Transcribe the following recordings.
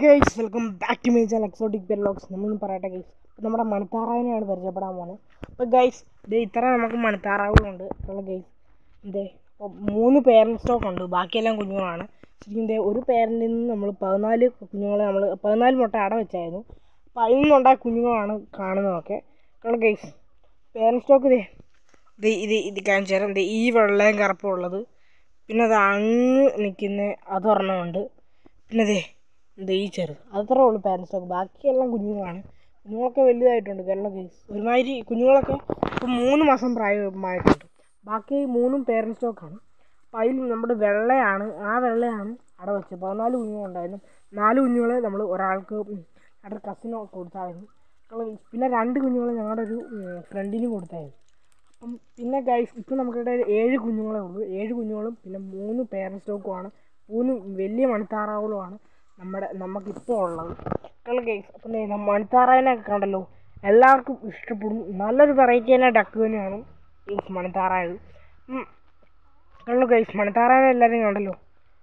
Guys welcome back to my channel exotic perlox നമ്മൾ പറയട്ടെ guys നമ്മുടെ മണിത്താറാവിനെയാണ് പരിചയപ്പെടാൻ പോകുന്നത് അപ്പോൾ ഗൈസ് ഇത് ഇത്ര നമുക്ക് മണിത്താറാവുകളുണ്ട് അപ്പോൾ ഗൈസ് ഇതേ അപ്പോൾ മൂന്ന് പേരൻറ് സ്റ്റോക്ക് ഉണ്ട് ബാക്കിയെല്ലാം കുഞ്ഞുങ്ങളാണ് ശരിക്കും ഇതേ ഒരു പേരൻറ്റിൽ നിന്ന് നമ്മൾ പതിനാല് കുഞ്ഞുങ്ങളെ നമ്മൾ പതിനാല് മുട്ട അട വെച്ചായിരുന്നു അപ്പോൾ അതിൽ നിന്നുണ്ടായ കുഞ്ഞുങ്ങളാണ് കാണുന്നതൊക്കെ അപ്പോൾ ഗൈസ് പേരൻറ് സ്റ്റോക്ക് ഇതേ ഇത് ഇത് ഇത് കാണിച്ചു തരാം ദേ ഈ വെള്ളയും കറുപ്പും ഉള്ളത് പിന്നെ അത് അങ്ങ് നിൽക്കുന്ന അതൊരെണ്ണമുണ്ട് പിന്നെ ദേ ദേ ഈ ചെറുത് അത്രേ ഉള്ളൂ പാരൻറ് സ്റ്റോക്ക് ബാക്കിയെല്ലാം കുഞ്ഞുങ്ങളാണ് കുഞ്ഞുങ്ങളൊക്കെ വലുതായിട്ടുണ്ട് കേരള കേസ് ഒരുമാതിരി കുഞ്ഞുങ്ങളൊക്കെ ഇപ്പം മൂന്ന് മാസം പ്രായമായിട്ടുണ്ട് ബാക്കി മൂന്നും പേരൻറ് സ്റ്റോക്കാണ് അപ്പം അതിൽ നമ്മുടെ വെള്ളയാണ് ആ വെള്ളയാണ് അവിടെ വെച്ചത് പതിനാല് കുഞ്ഞുങ്ങളുണ്ടായിരുന്നു നാല് കുഞ്ഞുങ്ങളെ നമ്മൾ ഒരാൾക്ക് ഞങ്ങളുടെ കസിനോ കൊടുത്തായിരുന്നു പിന്നെ രണ്ട് കുഞ്ഞുങ്ങളെ ഞങ്ങളുടെ ഒരു ഫ്രണ്ടിന് കൊടുത്തായിരുന്നു അപ്പം പിന്നെ ഗൈസ് ഇപ്പം നമുക്കിവിടെ ഏഴ് കുഞ്ഞുങ്ങളെ ഉള്ളൂ ഏഴ് കുഞ്ഞുങ്ങളും പിന്നെ മൂന്ന് പേരൻറ് സ്റ്റോക്കുമാണ് മൂന്ന് വലിയ മണിത്താറാവുകളുമാണ് നമ്മുടെ നമുക്കിപ്പോൾ ഉള്ളത് കള ഗൈസ് അപ്പം ദേ നമ്മ മണിത്താറാവിനൊക്കെ കണ്ടല്ലോ എല്ലാവർക്കും ഇഷ്ടപ്പെടും നല്ലൊരു വെറൈറ്റി തന്നെ ഡക്ക് തന്നെയാണ് ഈ മണിത്താറായത് കണ്ടല്ലോ ഗൈസ് മണിത്താറാവിനെ എല്ലാവരും കണ്ടല്ലോ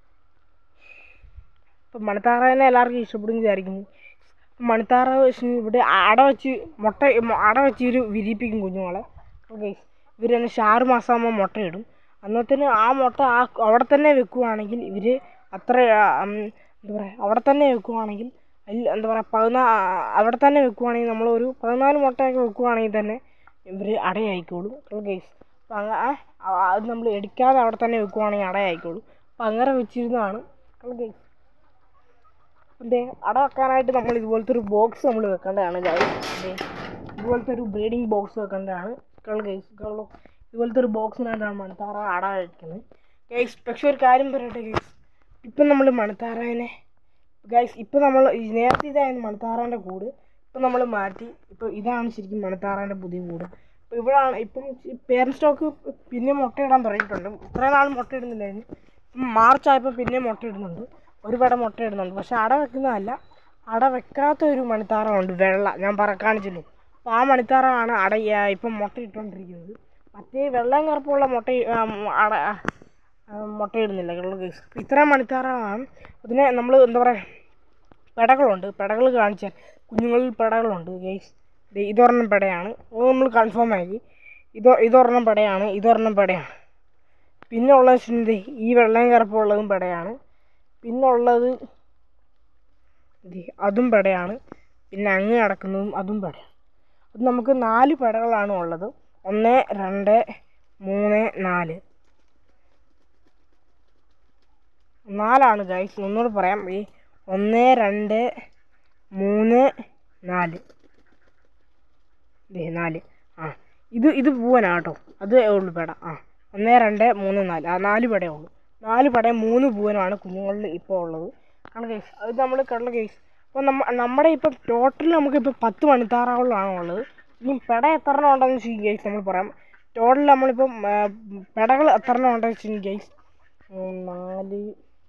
അപ്പം മണിത്താറാവിനെ എല്ലാവർക്കും ഇഷ്ടപ്പെടും വിചാരിക്കുന്നു മണിത്താറാവ് ഇവിടെ അട വെച്ച് മുട്ട അട വെച്ച് ഇവർ വിരിയിപ്പിക്കും കുഞ്ഞുങ്ങളെ ഗൈസ് ഇവർ തന്നെ ആറ് മാസമാകുമ്പോൾ മുട്ടയിടും അന്നത്തിന് ആ മുട്ട ആ അവിടെ തന്നെ വെക്കുവാണെങ്കിൽ ഇവർ അത്ര എന്താ പറയുക അവിടെ തന്നെ വെക്കുവാണെങ്കിൽ അതിൽ എന്താ പറയുക പതിനാ അവിടെ തന്നെ വെക്കുവാണെങ്കിൽ നമ്മളൊരു പതിനാല് മുട്ടയൊക്കെ വെക്കുവാണെങ്കിൽ തന്നെ ഇവർ അടയായിക്കോളും ഗൈസ് അപ്പം അങ്ങ അത് നമ്മൾ എടുക്കാതെ അവിടെ തന്നെ വെക്കുവാണെങ്കിൽ അടയായിക്കോളും അപ്പം അങ്ങനെ വെച്ചിരുന്നതാണ് ഗൈസ് എന്തേ അട വെക്കാനായിട്ട് നമ്മൾ ഇതുപോലത്തെ ഒരു ബോക്സ് നമ്മൾ വെക്കേണ്ടതാണ് ഗൈസ് ഇതുപോലത്തെ ഒരു ബ്രീഡിംഗ് ബോക്സ് വെക്കേണ്ടതാണ് കള ഗൈസ് കളോ ഇതുപോലത്തെ ഒരു ബോക്സിനകത്താണ് മണത്താറ അട വയ്ക്കുന്നത് ഗൈസ് പക്ഷെ ഒരു കാര്യം പറയട്ടെ ഗൈസ് ഇപ്പം നമ്മൾ മണത്താറാവിനെ ഗൈസ് ഇപ്പം നമ്മൾ നേരത്തെ ഇതായിരുന്നു മണത്താറാൻ്റെ കൂട് ഇപ്പം നമ്മൾ മാറ്റി ഇപ്പോൾ ഇതാണ് ശരിക്കും മണത്താറാൻ്റെ പുതിയ കൂട് അപ്പോൾ ഇവിടാണ് ഇപ്പം പേരൻ സ്റ്റോക്ക് പിന്നെ മുട്ടയിടാൻ തുടങ്ങിയിട്ടുണ്ട് ഇത്രയും നാൾ മുട്ട ഇടുന്നില്ലായിരുന്നു ഇപ്പം മാർച്ച് ആയപ്പോൾ പിന്നെ മുട്ട ഇടുന്നുണ്ട് ഒരു പടം മുട്ട ഇടുന്നുണ്ട് പക്ഷെ അട വെക്കുന്നതല്ല അട വെക്കാത്ത ഒരു മണിത്താറമുണ്ട് വെള്ള ഞാൻ പറ കാണിച്ചല്ലോ അപ്പോൾ ആ മണിത്താറമാണ് അട ഇപ്പം മുട്ട ഇട്ടുകൊണ്ടിരിക്കുന്നത് മറ്റേ വെള്ളം കറുപ്പുള്ള മുട്ട അട മുട്ടയിടുന്നില്ല കള്ള കേസ് ഇത്രയും മണിത്താറാണ് അതിനെ നമ്മൾ എന്താ പറയുക പെടകളുണ്ട് പെടകൾ കാണിച്ചാൽ കുഞ്ഞുങ്ങളിൽ പെടകളുണ്ട് ഗൈസ് ഇതൊരെണ്ണം പെടയാണ് അത് നമ്മൾ കൺഫേം ആക്കി ഇതോ ഇതൊരെണ്ണം പെടയാണ് ഇതൊരെണ്ണം പെടയാണ് പിന്നെ ഉള്ളത് വെച്ചിട്ടുണ്ടെങ്കിൽ ഈ വെള്ളം കറുപ്പുള്ളതും പെടയാണ് പിന്നെ ഉള്ളത് അതും പെടയാണ് പിന്നെ അങ്ങ് കിടക്കുന്നതും അതും പെടയാണ് അത് നമുക്ക് നാല് പെടകളാണ് ഉള്ളത് ഒന്ന് രണ്ട് മൂന്ന് നാല് നാലാണ് ഗൈസ് ഒന്നുകൂടെ പറയാം ഈ ഒന്ന് രണ്ട് മൂന്ന് നാല് ദേ നാല് ആ ഇത് ഇത് പൂവനാണ് കേട്ടോ അത് ഉള്ളു പെട ആ ഒന്ന് രണ്ട് മൂന്ന് നാല് ആ നാല് പെടയേ ഉള്ളൂ നാല് പടയും മൂന്ന് പൂവനുമാണ് കുഞ്ഞുങ്ങളിൽ ഇപ്പോൾ ഉള്ളത് ആണ് കേസ് അത് നമ്മൾ കണ്ട കേസ് അപ്പോൾ നമ്മ നമ്മുടെ ഇപ്പം ടോട്ടൽ നമുക്കിപ്പോൾ പത്ത് മണിത്താറാവുകളാണ് ഉള്ളത് ഇനി പെട എത്ര എണ്ണം ഉണ്ടെന്ന് വെച്ചാൽ ഗൈസ് നമ്മൾ പറയാം ടോട്ടൽ നമ്മളിപ്പം പെടകൾ എത്ര എണ്ണം ഉണ്ടെന്ന് വെച്ചാൽ ഗൈസ് നാല്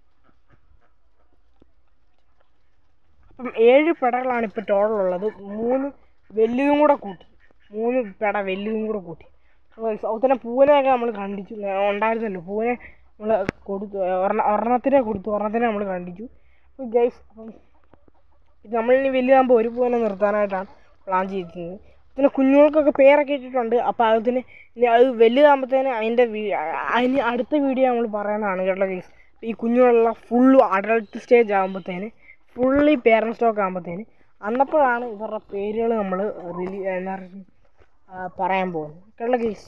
അപ്പം ഏഴ് പെടകളാണ് ഇപ്പോൾ ടോട്ടൽ ഉള്ളത് മൂന്ന് വലിയതും കൂടെ കൂട്ടി മൂന്ന് പെട വലിയതും കൂടെ കൂട്ടി അതുപോലെ പൂവനെയൊക്കെ നമ്മൾ കണ്ടിച്ചു ഉണ്ടായിരുന്നല്ലോ പൂവനെ നമ്മൾ കൊടുത്തു ഒരെണ്ണ ഒരെണ്ണത്തിനെ കൊടുത്തു ഒരെണ്ണത്തിനെ നമ്മൾ കണ്ടിച്ചു അപ്പോൾ ഗൈസ് അപ്പം ഇത് നമ്മളിനി വലുതാകുമ്പോൾ ഒരു പൂവനെ നിർത്താനായിട്ടാണ് പ്ലാൻ ചെയ്തിരുന്നത് പിന്നെ കുഞ്ഞുങ്ങൾക്കൊക്കെ പേരൊക്കെ ഇട്ടിട്ടുണ്ട് അപ്പോൾ അതിന് ഇനി അത് വലുതാകുമ്പോഴത്തേന് അതിൻ്റെ അതിന് അടുത്ത വീഡിയോ നമ്മൾ പറയുന്നതാണ് കേട്ടോ ഗൈസ് ഈ കുഞ്ഞുങ്ങളെല്ലാം ഫുള്ള് അഡൾട്ട് സ്റ്റേജ് ആകുമ്പോഴത്തേന് ഫുള്ളി പേരൻറ് സ്റ്റോക്ക് ആകുമ്പോഴത്തേന് അന്നപ്പോഴാണ് ഇവരുടെ പേരുകൾ നമ്മൾ റിലീ എന്താ പറയുക പറയാൻ പോകുന്നത് കേട്ടോ ഗൈസ്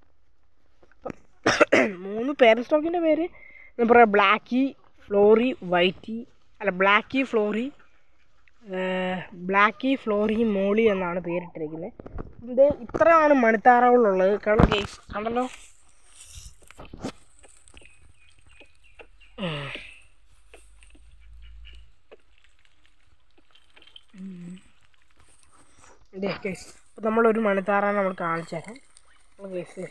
മൂന്ന് പേരൻറ് സ്റ്റോക്കിൻ്റെ പേര് എന്താ പറയുക ബ്ലാക്കി ഫ്ലോറി വൈറ്റി അല്ല ബ്ലാക്കി ഫ്ലോറി ബ്ലാക്കി ഫ്ലോറി മോളി എന്നാണ് പേരിട്ടിരിക്കുന്നത് ഇത് ഇത്രയാണ് മണിത്താറകളുള്ളത് കണ്ട കേസ് കണ്ടല്ലോ ഇതേ കേസ് അപ്പോൾ നമ്മളൊരു മണിത്താറാണ് നമ്മൾ കാണിച്ചു തരാം കേസ്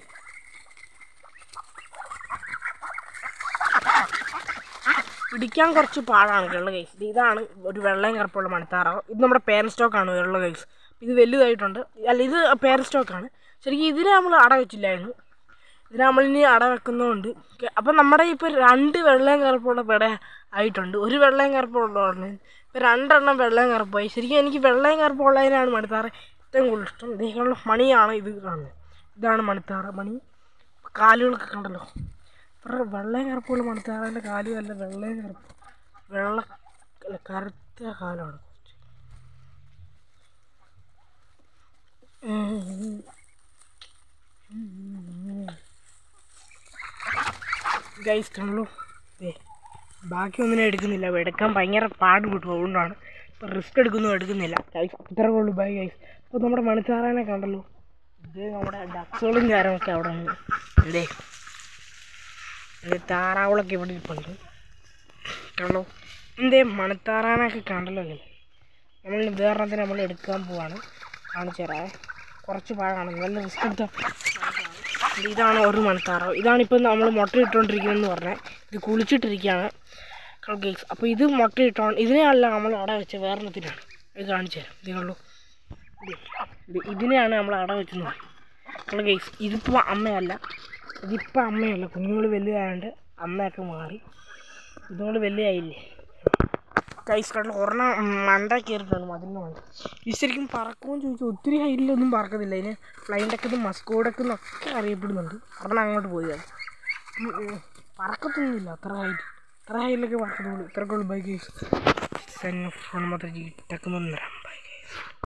പിടിക്കാൻ കുറച്ച് പാടാണ് വെള്ള കൈസ് ഇതാണ് ഒരു വെള്ളയും കറുപ്പുള്ള മണിത്താറാവ് ഇത് നമ്മുടെ പേരൻ സ്റ്റോക്കാണ് വെള്ള കൈസ് ഇത് വലുതായിട്ടുണ്ട് അല്ല ഇത് പേരൻ സ്റ്റോക്കാണ് ശരിക്കും ഇതിനെ നമ്മൾ അട വെച്ചില്ലായിരുന്നു ഇതിന് നമ്മളിനി അട വെക്കുന്നതുകൊണ്ട് അപ്പം നമ്മുടെ ഇപ്പോൾ രണ്ട് വെള്ളയും കറുപ്പുള്ള പെട ആയിട്ടുണ്ട് ഒരു വെള്ളയും കറുപ്പുള്ളതാണ് ഇപ്പം രണ്ടെണ്ണം വെള്ളയും കറുപ്പായി ശരിക്കും എനിക്ക് വെള്ളയും കറുപ്പുള്ളതിനാണ് മണിത്താറ് ഏറ്റവും കൂടുതൽ ഇഷ്ടം ഇതേക്കുള്ള മണിയാണ് ഇത് കാണുന്നത് ഇതാണ് മണിത്താറ് മണി കാലുകളൊക്കെ കണ്ടല്ലോ ഇവരുടെ വെള്ളയും കറുപ്പുള്ള മണിത്താറിൻ്റെ കാലും അല്ല വെള്ളയും കറുപ്പ് വെള്ള അല്ല കറുത്ത കാലാണ് ഗൈസ് കണ്ടു ഏ ബാക്കി ഒന്നിനും എടുക്കുന്നില്ല എടുക്കാൻ ഭയങ്കര പാട് കിട്ടും അതുകൊണ്ടാണ് ഇപ്പം റിസ്ക് എടുക്കുന്നു എടുക്കുന്നില്ല ഗൈസ് അത്ര ഉള്ളൂ ബൈ ഗൈസ് അപ്പോൾ നമ്മുടെ മണിത്താറാനെ കണ്ടല്ലോ ഇത് നമ്മുടെ ഡക്സുകളും കാര്യമൊക്കെ അവിടെ ഉണ്ട് ഇതേ ഇത് താറാവുകളൊക്കെ ഇവിടെ ഇരിപ്പുണ്ട് കണ്ടോ എന്തേ മണിത്താറാനൊക്കെ കണ്ടല്ലോ അല്ലേ നമ്മൾ ഉദാഹരണത്തിന് നമ്മൾ എടുക്കാൻ പോവാണ് കാണിച്ചു തരാം കുറച്ച് പാഴാണ് നല്ല റിസ്ക് എടുത്ത ഇതാണ് ഒരു മണിത്താറാവ് ഇതാണിപ്പോൾ നമ്മൾ മുട്ട ഇട്ടുകൊണ്ടിരിക്കുന്നതെന്ന് പറഞ്ഞാൽ ഇത് കുളിച്ചിട്ടിരിക്കുകയാണ് ഗെയ്സ് അപ്പോൾ ഇത് മുട്ട ഇട്ടോ ഇതിനെയല്ല നമ്മൾ അട വെച്ച വേറെണ്ണത്തിനാണ് ഇത് കാണിച്ചു തരാം ഇത് കണ്ടു ഇത് ഇതിനെയാണ് നമ്മൾ അട വെച്ചെന്ന് പറയും ഗെയ്സ് ഇതിപ്പോൾ അമ്മയല്ല ഇതിപ്പോൾ അമ്മയല്ല കുഞ്ഞുങ്ങൾ വലുതായതുകൊണ്ട് അമ്മയൊക്കെ മാറി ഇതുകൊണ്ട് വലുതായില്ലേ കൈസ് കടൽ ഒരെണ്ണം മണ്ട കയറിയിട്ടാണ് മതിലിന് മണ്ട ഇത് ശരിക്കും പറക്കുമെന്ന് ചോദിച്ചാൽ ഒത്തിരി ഹൈറ്റിലൊന്നും പറക്കത്തില്ല ഇതിന് ഫ്ലൈൻ ഡെക്കെന്നും മസ്കോഡെക്കെന്നൊക്കെ അറിയപ്പെടുന്നുണ്ട് ഒരെണ്ണം അങ്ങോട്ട് പോയി അത് ഉം, ഉം. പറക്കത്തൊന്നുമില്ല അത്ര ഹൈറ്റ് അത്ര ഹൈറ്റിലൊക്കെ പറക്കത്തുള്ളൂ ഇത്രക്കുള്ളൂ ബൈക്ക് ഫോൺ മാത്രം ടക്കുമെന്ന് തരാം ബൈ